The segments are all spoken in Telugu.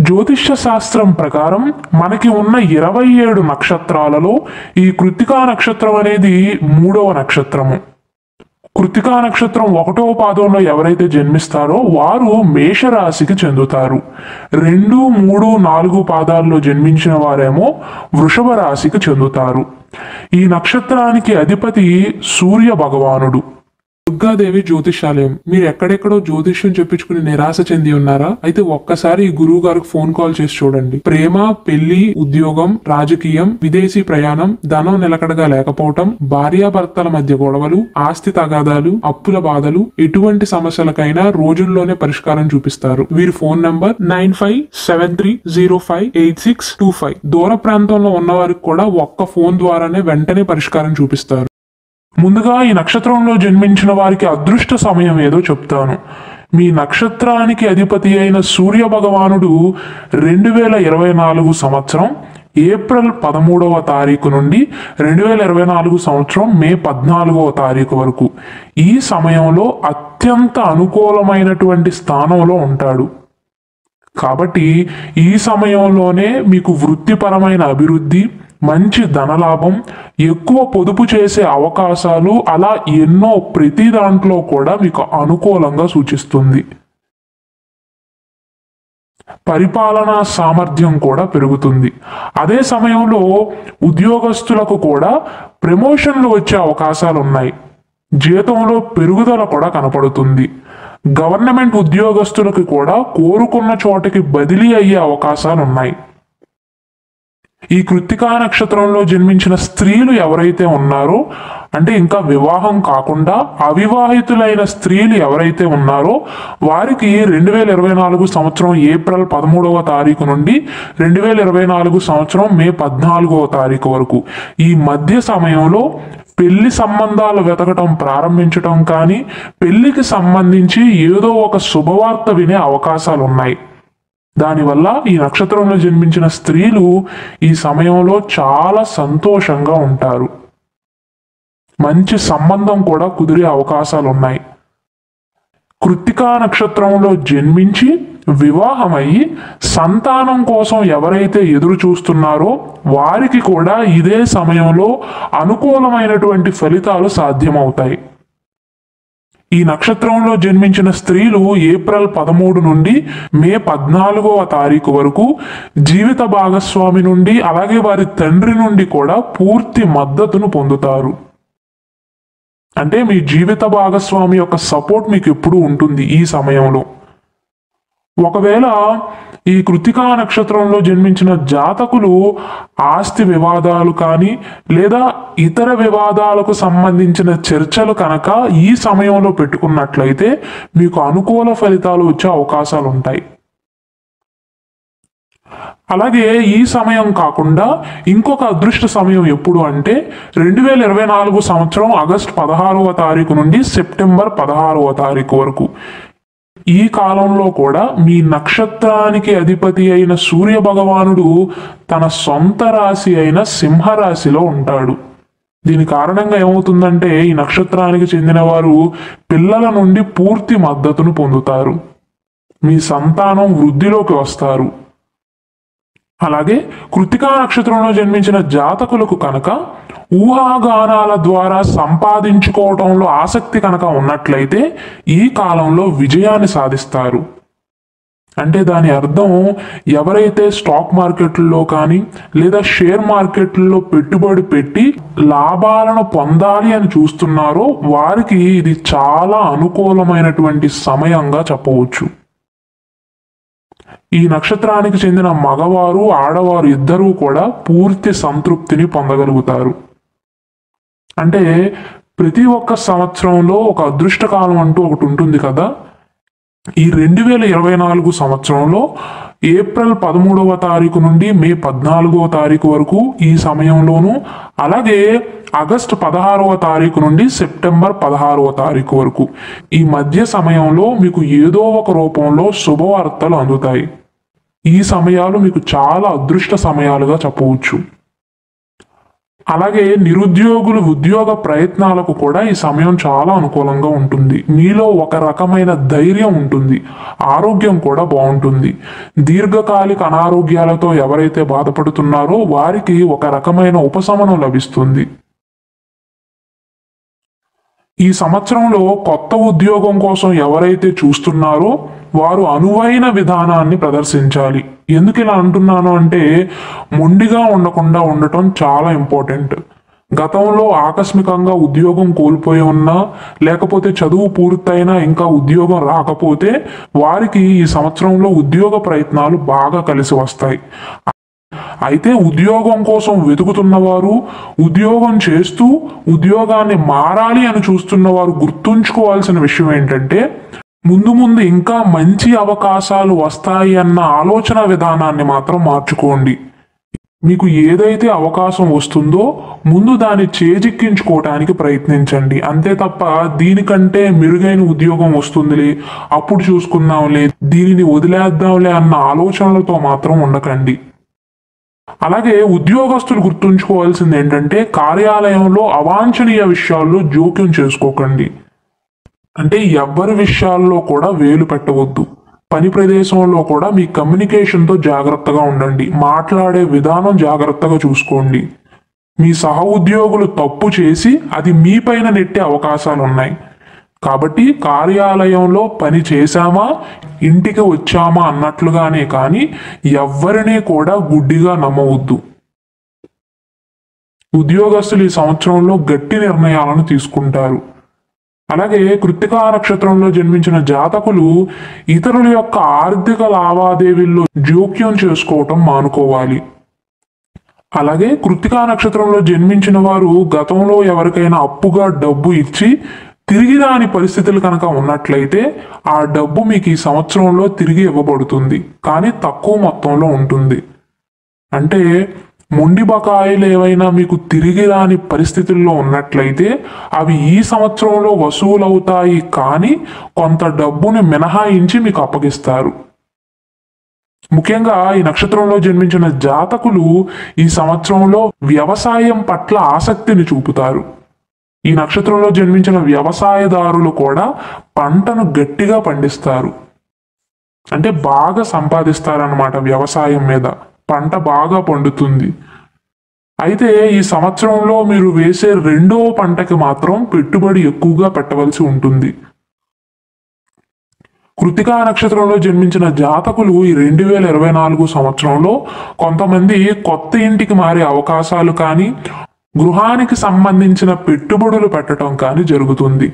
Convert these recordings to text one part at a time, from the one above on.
జ్యోతిష్య శాస్త్రం ప్రకారం మనకి ఉన్న ఇరవై ఏడు నక్షత్రాలలో ఈ కృత్తికా నక్షత్రం అనేది మూడవ నక్షత్రము కృతికా నక్షత్రం ఒకటో పాదంలో ఎవరైతే జన్మిస్తారో వారు మేషరాశికి చెందుతారు రెండు మూడు నాలుగు పాదాల్లో జన్మించిన వారేమో వృషభ రాశికి చెందుతారు ఈ నక్షత్రానికి అధిపతి సూర్య భగవానుడు దుర్గాదేవి జ్యోతిషాలయం మీరు ఎక్కడెక్కడో జ్యోతిష్యం చెప్పించుకుని నిరాశ చెంది ఉన్నారా అయితే ఒక్కసారి ఈ గురువు గారికి ఫోన్ కాల్ చేసి చూడండి ప్రేమ పెళ్లి ఉద్యోగం రాజకీయం విదేశీ ప్రయాణం ధనం నిలకడగా లేకపోవటం భార్యాభర్తల మధ్య గొడవలు ఆస్తి తగాదాలు అప్పుల బాధలు ఎటువంటి సమస్యలకైనా రోజుల్లోనే పరిష్కారం చూపిస్తారు వీరి phone number nine five seven three zero five eight six two five దూర ప్రాంతంలో ఉన్న వారికి కూడా ఒక్క ఫోన్ ద్వారానే వెంటనే పరిష్కారం చూపిస్తారు ముందుగా ఈ నక్షత్రంలో జన్మించిన వారికి అదృష్ట సమయం ఏదో చెప్తాను మీ నక్షత్రానికి అధిపతి అయిన సూర్య భగవానుడు రెండు వేల ఇరవై నాలుగు సంవత్సరం ఏప్రిల్ పదమూడవ తారీఖు నుండి రెండు వేల ఇరవై నాలుగు సంవత్సరం మే పద్నాలుగవ తారీఖు వరకు ఈ సమయంలో అత్యంత అనుకూలమైనటువంటి స్థానంలో ఉంటాడు కాబట్టి ఈ సమయంలోనే మీకు వృత్తిపరమైన అభివృద్ధి మంచి ధనలాభం ఎక్కువ పొదుపు చేసే అవకాశాలు అలా ఎన్నో ప్రతి దాంట్లో కూడా మీకు అనుకూలంగా సూచిస్తుంది పరిపాలనా సామర్థ్యం కూడా పెరుగుతుంది అదే సమయంలో ఉద్యోగస్తులకు కూడా ప్రమోషన్లు వచ్చే అవకాశాలు ఉన్నాయి జీతంలో పెరుగుదల కూడా కనపడుతుంది గవర్నమెంట్ ఉద్యోగస్తులకు కూడా కోరుకున్న చోటకి బదిలీ అయ్యే అవకాశాలు ఉన్నాయి ఈ కృత్తికా నక్షత్రంలో జన్మించిన స్త్రీలు ఎవరైతే ఉన్నారో అంటే ఇంకా వివాహం కాకుండా అవివాహితులైన స్త్రీలు ఎవరైతే ఉన్నారో వారికి రెండు వేల ఇరవై నాలుగు సంవత్సరం ఏప్రిల్ పదమూడవ తారీఖు నుండి రెండు వేల ఇరవై నాలుగు సంవత్సరం మే పద్నాలుగవ తారీఖు వరకు ఈ మధ్య సమయంలో పెళ్లి సంబంధాలు వెతకటం ప్రారంభించటం కానీ పెళ్లికి సంబంధించి ఏదో ఒక శుభవార్త వినే అవకాశాలు ఉన్నాయి దానివల్ల ఈ నక్షత్రంలో జన్మించిన స్త్రీలు ఈ సమయంలో చాలా సంతోషంగా ఉంటారు మంచి సంబంధం కూడా కుదిరే అవకాశాలు ఉన్నాయి కృత్తికా నక్షత్రంలో జన్మించి వివాహమయ్యి సంతానం కోసం ఎవరైతే ఎదురు చూస్తున్నారో వారికి కూడా ఇదే సమయంలో అనుకూలమైనటువంటి ఫలితాలు సాధ్యమవుతాయి ఈ నక్షత్రంలో జన్మించిన స్త్రీలు ఏప్రిల్ పదమూడు నుండి మే పద్నాలుగవ తారీఖు వరకు జీవిత భాగస్వామి నుండి అలాగే వారి తండ్రి నుండి కూడా పూర్తి మద్దతును పొందుతారు అంటే మీ జీవిత భాగస్వామి యొక్క సపోర్ట్ మీకు ఎప్పుడు ఉంటుంది ఈ సమయంలో ఒకవేళ ఈ కృతికా నక్షత్రంలో జన్మించిన జాతకులు ఆస్తి వివాదాలు కానీ లేదా ఇతర వివాదాలకు సంబంధించిన చర్చలు కనుక ఈ సమయంలో పెట్టుకున్నట్లయితే మీకు అనుకూల ఫలితాలు వచ్చే అవకాశాలు ఉంటాయి అలాగే ఈ సమయం కాకుండా ఇంకొక అదృష్ట సమయం ఎప్పుడు అంటే రెండు వేల ఇరవై నాలుగు సంవత్సరం ఆగస్టు పదహారవ తారీఖు నుండి సెప్టెంబర్ పదహారవ తారీఖు వరకు ఈ కాలంలో కూడా మీ నక్షత్రానికి అధిపతి అయిన సూర్య భగవానుడు తన సొంత రాశి అయిన సింహరాశిలో ఉంటాడు దీని కారణంగా ఏమవుతుందంటే ఈ నక్షత్రానికి చెందిన వారు పిల్లల నుండి పూర్తి మద్దతును పొందుతారు మీ సంతానం వృద్ధిలోకి వస్తారు అలాగే కృతికా నక్షత్రంలో జన్మించిన జాతకులకు కనుక ఊహాగానాల ద్వారా సంపాదించుకోవటంలో ఆసక్తి కనుక ఉన్నట్లయితే ఈ కాలంలో విజయాన్ని సాధిస్తారు అంటే దాని అర్థం ఎవరైతే స్టాక్ మార్కెట్లో కానీ లేదా షేర్ మార్కెట్లో పెట్టుబడి పెట్టి లాభాలను పొందాలి అని చూస్తున్నారో వారికి ఇది చాలా అనుకూలమైనటువంటి సమయంగా చెప్పవచ్చు ఈ నక్షత్రానికి చెందిన మగవారు ఆడవారు ఇద్దరూ కూడా పూర్తి సంతృప్తిని పొందగలుగుతారు అంటే ప్రతి ఒక్క సంవత్సరంలో ఒక అదృష్టకాలం అంటూ ఒకటి ఉంటుంది కదా ఈ రెండు వేల ఇరవై నాలుగు సంవత్సరంలో ఏప్రిల్ పదమూడవ తారీఖు నుండి మే పద్నాలుగవ తారీఖు వరకు ఈ సమయంలోనూ అలాగే ఆగస్టు పదహారవ తారీఖు నుండి సెప్టెంబర్ పదహారవ తారీఖు వరకు ఈ మధ్య సమయంలో మీకు ఏదో ఒక రూపంలో శుభవార్తలు అందుతాయి ఈ సమయాలు మీకు చాలా అదృష్ట సమయాలుగా చెప్పవచ్చు అలాగే నిరుద్యోగులు ఉద్యోగ ప్రయత్నాలకు కూడా ఈ సమయం చాలా అనుకూలంగా ఉంటుంది మీలో ఒక రకమైన ధైర్యం ఉంటుంది ఆరోగ్యం కూడా బాగుంటుంది దీర్ఘకాలిక అనారోగ్యాలతో ఎవరైతే బాధపడుతున్నారో వారికి ఒక రకమైన ఉపశమనం లభిస్తుంది ఈ సంవత్సరంలో కొత్త ఉద్యోగం కోసం ఎవరైతే చూస్తున్నారో వారు అనువైన విధానాన్ని ప్రదర్శించాలి ఎందుకు ఇలా అంటున్నాను అంటే మొండిగా ఉండకుండా ఉండటం చాలా ఇంపార్టెంట్ గతంలో ఆకస్మికంగా ఉద్యోగం కోల్పోయి ఉన్నా లేకపోతే చదువు పూర్తయినా ఇంకా ఉద్యోగం రాకపోతే వారికి ఈ సంవత్సరంలో ఉద్యోగ ప్రయత్నాలు బాగా కలిసి వస్తాయి అయితే ఉద్యోగం కోసం వెతుకుతున్నవారు ఉద్యోగం చేస్తూ ఉద్యోగాన్ని మారాలి అని చూస్తున్నవారు గుర్తుంచుకోవాల్సిన విషయం ఏంటంటే ముందు ముందు ఇంకా మంచి అవకాశాలు వస్తాయి అన్న ఆలోచన విధానాన్ని మాత్రం మార్చుకోండి మీకు ఏదైతే అవకాశం వస్తుందో ముందు దాన్ని చేజిక్కించుకోవటానికి ప్రయత్నించండి అంతే తప్ప దీనికంటే మెరుగైన ఉద్యోగం వస్తుందిలే అప్పుడు చూసుకుందాంలే దీనిని వదిలేద్దాంలే అన్న ఆలోచనలతో మాత్రం ఉండకండి అలాగే ఉద్యోగస్తులు గుర్తుంచుకోవాల్సింది ఏంటంటే కార్యాలయంలో అవాంఛనీయ విషయాల్లో జోక్యం చేసుకోకండి అంటే ఎవ్వరి విషయాల్లో కూడా వేలు పెట్టవద్దు పని ప్రదేశంలో కూడా మీ కమ్యూనికేషన్తో జాగ్రత్తగా ఉండండి మాట్లాడే విధానం జాగ్రత్తగా చూసుకోండి మీ సహ ఉద్యోగులు తప్పు చేసి అది మీ పైన నెట్టే అవకాశాలు ఉన్నాయి కాబట్టి కార్యాలయంలో పని చేశామా ఇంటికి వచ్చామా అన్నట్లుగానే కానీ ఎవ్వరినీ కూడా గుడ్డిగా నమ్మవద్దు ఉద్యోగస్తులు ఈ సంవత్సరంలో గట్టి నిర్ణయాలను తీసుకుంటారు అలాగే కృత్తికా నక్షత్రంలో జన్మించిన జాతకులు ఇతరుల యొక్క ఆర్థిక లావాదేవీల్లో జోక్యం చేసుకోవటం మానుకోవాలి అలాగే కృత్తికా నక్షత్రంలో జన్మించిన వారు గతంలో ఎవరికైనా అప్పుగా డబ్బు ఇచ్చి తిరిగి రాని పరిస్థితులు కనుక ఉన్నట్లయితే ఆ డబ్బు మీకు ఈ సంవత్సరంలో తిరిగి ఇవ్వబడుతుంది కానీ తక్కువ మొత్తంలో ఉంటుంది అంటే మొండి బకాయిలు ఏవైనా మీకు తిరిగి రాని పరిస్థితుల్లో ఉన్నట్లయితే అవి ఈ సంవత్సరంలో వసూలవుతాయి కానీ కొంత డబ్బుని మినహాయించి మీకు అప్పగిస్తారు ముఖ్యంగా ఈ నక్షత్రంలో జన్మించిన జాతకులు ఈ సంవత్సరంలో వ్యవసాయం పట్ల ఆసక్తిని చూపుతారు ఈ నక్షత్రంలో జన్మించిన వ్యవసాయదారులు కూడా పంటను గట్టిగా పండిస్తారు అంటే బాగా సంపాదిస్తారన్నమాట వ్యవసాయం మీద పంట బాగా పండుతుంది అయితే ఈ సంవత్సరంలో మీరు వేసే రెండో పంటకి మాత్రం పెట్టుబడి ఎక్కువగా పెట్టవలసి ఉంటుంది కృతికా నక్షత్రంలో జన్మించిన జాతకులు ఈ రెండు వేల ఇరవై నాలుగు సంవత్సరంలో కొంతమంది కొత్త ఇంటికి మారే అవకాశాలు కానీ గృహానికి సంబంధించిన పెట్టుబడులు పెట్టడం కానీ జరుగుతుంది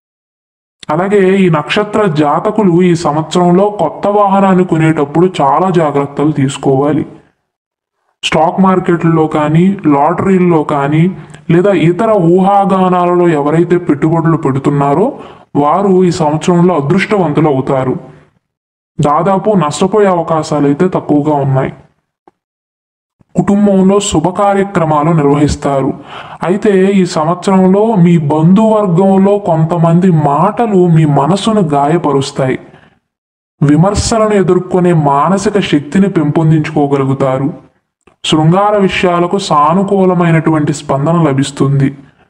అలాగే ఈ నక్షత్ర జాతకులు ఈ సంవత్సరంలో కొత్త వాహనాన్ని కొనేటప్పుడు చాలా జాగ్రత్తలు తీసుకోవాలి స్టాక్ మార్కెట్లలో కానీ లాటరీల్లో కానీ లేదా ఇతర ఊహాగానాలలో ఎవరైతే పెట్టుబడులు పెడుతున్నారో వారు ఈ సంవత్సరంలో అదృష్టవంతులు అవుతారు దాదాపు నష్టపోయే అవకాశాలు అయితే తక్కువగా ఉన్నాయి కుటుంబంలో శుభ కార్యక్రమాలు నిర్వహిస్తారు అయితే ఈ సంవత్సరంలో మీ బంధువర్గంలో కొంతమంది మాటలు మీ మనసును గాయపరుస్తాయి విమర్శలను ఎదుర్కొనే మానసిక శక్తిని పెంపొందించుకోగలుగుతారు శృంగార విషయాలకు సానుకూలమైనటువంటి స్పందన లభిస్తుంది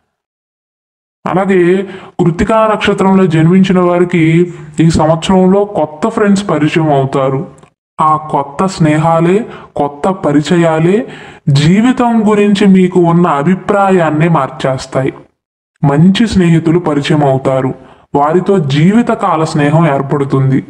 అలాగే కృతికా నక్షత్రంలో జన్మించిన వారికి ఈ సంవత్సరంలో కొత్త ఫ్రెండ్స్ పరిచయం అవుతారు ఆ కొత్త స్నేహాలే కొత్త పరిచయాలే జీవితం గురించి మీకు ఉన్న అభిప్రాయాన్నే మార్చేస్తాయి మంచి స్నేహితులు పరిచయం అవుతారు వారితో జీవితకాల స్నేహం ఏర్పడుతుంది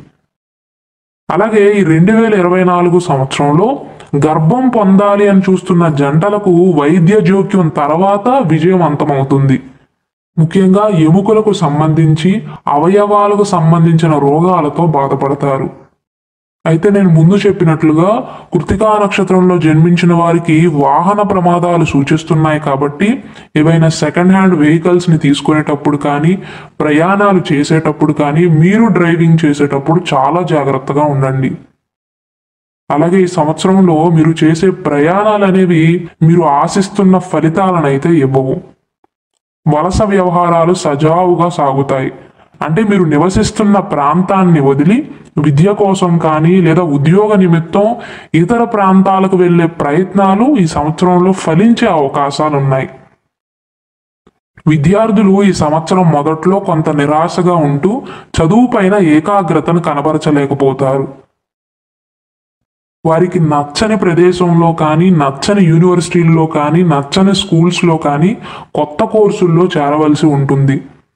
అలాగే ఈ రెండు వేల ఇరవై నాలుగు సంవత్సరంలో గర్భం పొందాలి అని చూస్తున్న జంటలకు వైద్య జోక్యం తర్వాత విజయవంతమవుతుంది ముఖ్యంగా ఎముకలకు సంబంధించి అవయవాలకు సంబంధించిన రోగాలతో బాధపడతారు అయితే నేను ముందు చెప్పినట్లుగా కృతికా నక్షత్రంలో జన్మించిన వారికి వాహన ప్రమాదాలు సూచిస్తున్నాయి కాబట్టి ఏవైనా సెకండ్ హ్యాండ్ వెహికల్స్ ని తీసుకునేటప్పుడు కానీ ప్రయాణాలు చేసేటప్పుడు కానీ మీరు డ్రైవింగ్ చేసేటప్పుడు చాలా జాగ్రత్తగా ఉండండి అలాగే ఈ సంవత్సరంలో మీరు చేసే ప్రయాణాలు అనేవి మీరు ఆశిస్తున్న ఫలితాలనైతే ఇవ్వవు వలస వ్యవహారాలు సజావుగా సాగుతాయి అంటే మీరు నివసిస్తున్న ప్రాంతాన్ని వదిలి విద్య కోసం కానీ లేదా ఉద్యోగ నిమిత్తం ఇతర ప్రాంతాలకు వెళ్ళే ప్రయత్నాలు ఈ సంవత్సరంలో ఫలించే అవకాశాలు ఉన్నాయి విద్యార్థులు ఈ సంవత్సరం మొదట్లో కొంత నిరాశగా ఉంటూ చదువు పైన ఏకాగ్రతను కనబరచలేకపోతారు వారికి నచ్చని ప్రదేశంలో కానీ నచ్చని యూనివర్సిటీల్లో కానీ నచ్చని స్కూల్స్లో కానీ కొత్త కోర్సుల్లో చేరవలసి ఉంటుంది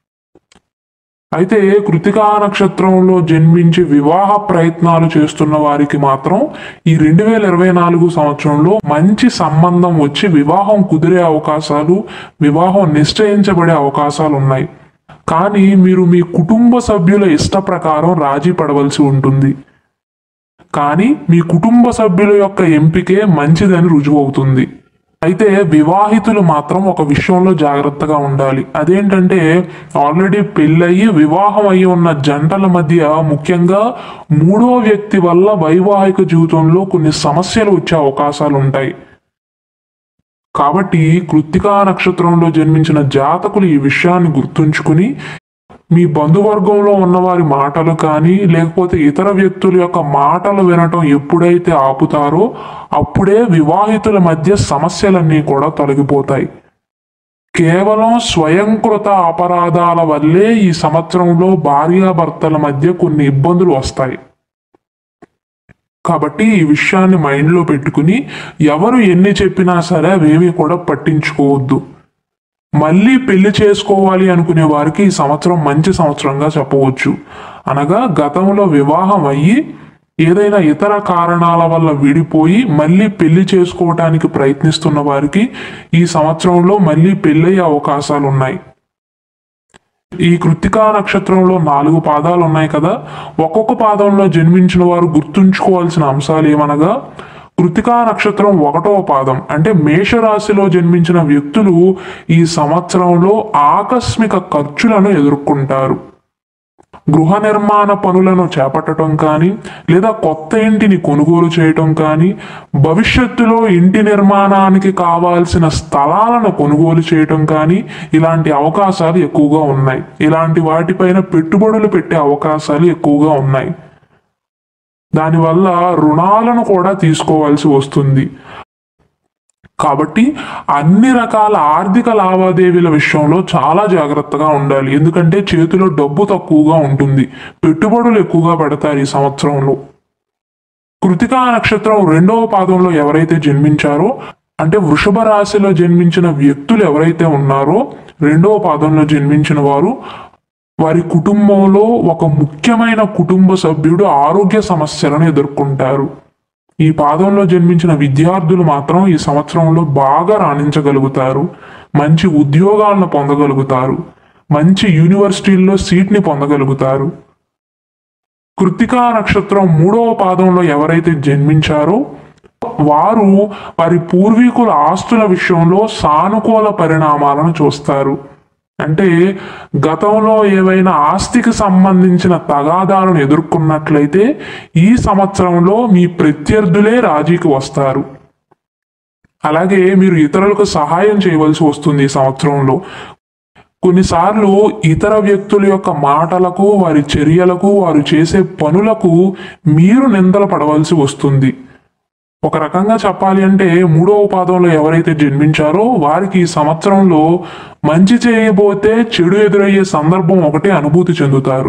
అయితే కృతికా నక్షత్రంలో జన్మించి వివాహ ప్రయత్నాలు చేస్తున్న వారికి మాత్రం ఈ రెండు వేల ఇరవై నాలుగు సంవత్సరంలో మంచి సంబంధం వచ్చి వివాహం కుదిరే అవకాశాలు వివాహం నిశ్చయించబడే అవకాశాలు ఉన్నాయి కానీ మీరు మీ కుటుంబ సభ్యుల ఇష్ట ప్రకారం రాజీ పడవలసి ఉంటుంది కానీ మీ కుటుంబ సభ్యుల యొక్క ఎంపికే మంచిదని రుజువు అవుతుంది అయితే వివాహితులు మాత్రం ఒక విషయంలో జాగ్రత్తగా ఉండాలి అదేంటంటే ఆల్రెడీ పెళ్ళయి వివాహం అయి ఉన్న జంటల మధ్య ముఖ్యంగా మూడో వ్యక్తి వల్ల వైవాహిక జీవితంలో కొన్ని సమస్యలు వచ్చే అవకాశాలు ఉంటాయి కాబట్టి కృత్తికా నక్షత్రంలో జన్మించిన జాతకులు ఈ విషయాన్ని గుర్తుంచుకుని మీ బంధువర్గంలో ఉన్నవారి మాటలు కానీ లేకపోతే ఇతర వ్యక్తుల యొక్క మాటలు వినటం ఎప్పుడైతే ఆపుతారో అప్పుడే వివాహితుల మధ్య సమస్యలన్నీ కూడా తొలగిపోతాయి కేవలం స్వయంకృత అపరాధాల వల్లే ఈ సంవత్సరంలో భార్యాభర్తల మధ్య కొన్ని ఇబ్బందులు వస్తాయి కాబట్టి ఈ విషయాన్ని మైండ్లో పెట్టుకుని ఎవరు ఎన్ని చెప్పినా సరే అవేమీ కూడా పట్టించుకోవద్దు మళ్ళీ పెళ్లి చేసుకోవాలి అనుకునే వారికి ఈ సంవత్సరం మంచి సంవత్సరంగా చెప్పవచ్చు అనగా గతంలో వివాహం అయ్యి ఏదైనా ఇతర కారణాల వల్ల విడిపోయి మళ్ళీ పెళ్లి చేసుకోవటానికి ప్రయత్నిస్తున్న వారికి ఈ సంవత్సరంలో మళ్ళీ పెళ్ళయ్యే అవకాశాలు ఉన్నాయి ఈ కృత్తికా నక్షత్రంలో నాలుగు పాదాలు ఉన్నాయి కదా ఒక్కొక్క పాదంలో జన్మించిన వారు గుర్తుంచుకోవాల్సిన అంశాలు ఏమనగా కృతికా నక్షత్రం ఒకటవ పాదం అంటే మేషరాశిలో జన్మించిన వ్యక్తులు ఈ సంవత్సరంలో ఆకస్మిక ఖర్చులను ఎదుర్కొంటారు గృహ నిర్మాణ పనులను చేపట్టడం కానీ లేదా కొత్త ఇంటిని కొనుగోలు చేయటం కానీ భవిష్యత్తులో ఇంటి నిర్మాణానికి కావాల్సిన స్థలాలను కొనుగోలు చేయటం కానీ ఇలాంటి అవకాశాలు ఎక్కువగా ఉన్నాయి ఇలాంటి వాటిపైన పెట్టుబడులు పెట్టే అవకాశాలు ఎక్కువగా ఉన్నాయి దానివల్ల రుణాలను కూడా తీసుకోవాల్సి వస్తుంది కాబట్టి అన్ని రకాల ఆర్థిక లావాదేవీల విషయంలో చాలా జాగ్రత్తగా ఉండాలి ఎందుకంటే చేతిలో డబ్బు తక్కువగా ఉంటుంది పెట్టుబడులు ఎక్కువగా పెడతారు ఈ సంవత్సరంలో కృతికా నక్షత్రం రెండవ పాదంలో ఎవరైతే జన్మించారో అంటే వృషభ రాశిలో జన్మించిన వ్యక్తులు ఎవరైతే ఉన్నారో రెండవ పాదంలో జన్మించిన వారు వారి కుటుంబంలో ఒక ముఖ్యమైన కుటుంబ సభ్యుడు ఆరోగ్య సమస్యలను ఎదుర్కొంటారు ఈ పాదంలో జన్మించిన విద్యార్థులు మాత్రం ఈ సంవత్సరంలో బాగా రాణించగలుగుతారు మంచి ఉద్యోగాలను పొందగలుగుతారు మంచి యూనివర్సిటీల్లో సీట్ని పొందగలుగుతారు కృతికా నక్షత్రం మూడవ పాదంలో ఎవరైతే జన్మించారో వారు వారి పూర్వీకుల ఆస్తుల విషయంలో సానుకూల పరిణామాలను చూస్తారు అంటే గతంలో ఏవైనా ఆస్తికి సంబంధించిన తగాదాలను ఎదుర్కొన్నట్లయితే ఈ సంవత్సరంలో మీ ప్రత్యర్థులే రాజీకి వస్తారు అలాగే మీరు ఇతరులకు సహాయం చేయవలసి వస్తుంది ఈ సంవత్సరంలో కొన్నిసార్లు ఇతర వ్యక్తుల యొక్క మాటలకు వారి చర్యలకు వారు చేసే పనులకు మీరు నిందలు పడవలసి వస్తుంది ఒక రకంగా చెప్పాలి అంటే మూడవ పాదంలో ఎవరైతే జన్మించారో వారికి ఈ సంవత్సరంలో మంచి చేయబోతే చెడు ఎదురయ్యే సందర్భం ఒకటే అనుభూతి చెందుతారు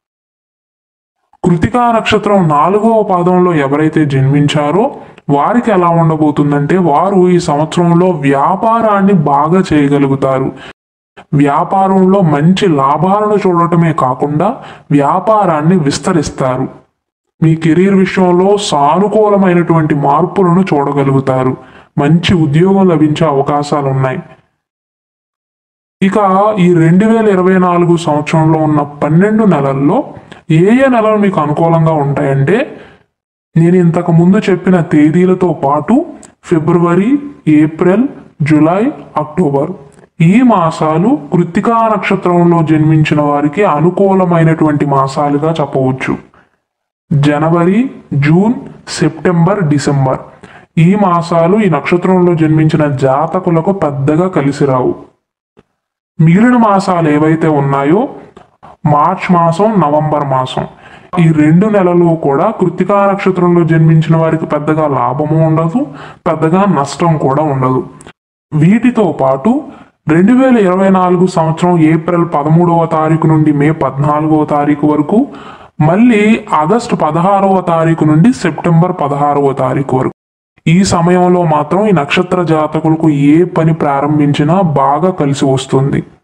కృతికా నక్షత్రం నాలుగవ పాదంలో ఎవరైతే జన్మించారో వారికి ఎలా ఉండబోతుందంటే వారు ఈ సంవత్సరంలో వ్యాపారాన్ని బాగా చేయగలుగుతారు వ్యాపారంలో మంచి లాభాలను చూడటమే కాకుండా వ్యాపారాన్ని విస్తరిస్తారు మీ కెరీర్ విషయంలో సానుకూలమైనటువంటి మార్పులను చూడగలుగుతారు మంచి ఉద్యోగం లభించే అవకాశాలు ఉన్నాయి ఇక ఈ రెండు వేల ఇరవై నాలుగు సంవత్సరంలో ఉన్న పన్నెండు నెలల్లో ఏ ఏ నెలలు మీకు అనుకూలంగా ఉంటాయంటే నేను ఇంతకు ముందు చెప్పిన తేదీలతో పాటు ఫిబ్రవరి ఏప్రిల్ జూలై అక్టోబర్ ఈ మాసాలు కృత్తికా నక్షత్రంలో జన్మించిన వారికి అనుకూలమైనటువంటి మాసాలుగా చెప్పవచ్చు జనవరి జూన్ సెప్టెంబర్ డిసెంబర్ ఈ మాసాలు ఈ నక్షత్రంలో జన్మించిన జాతకులకు పెద్దగా కలిసి రావు మిగిలిన మాసాలు ఏవైతే ఉన్నాయో మార్చ్ మాసం నవంబర్ మాసం ఈ రెండు నెలలు కూడా కృత్తికా నక్షత్రంలో జన్మించిన వారికి పెద్దగా లాభము ఉండదు పెద్దగా నష్టం కూడా ఉండదు వీటితో పాటు రెండు వేల ఇరవై నాలుగు సంవత్సరం ఏప్రిల్ పదమూడవ తారీఖు నుండి మే పద్నాలుగవ తారీఖు వరకు మళ్ళీ ఆగస్టు పదహారవ తారీఖు నుండి సెప్టెంబర్ పదహారవ తారీఖు వరకు ఈ సమయంలో మాత్రం ఈ నక్షత్ర జాతకులకు ఏ పని ప్రారంభించినా బాగా కలిసి వస్తుంది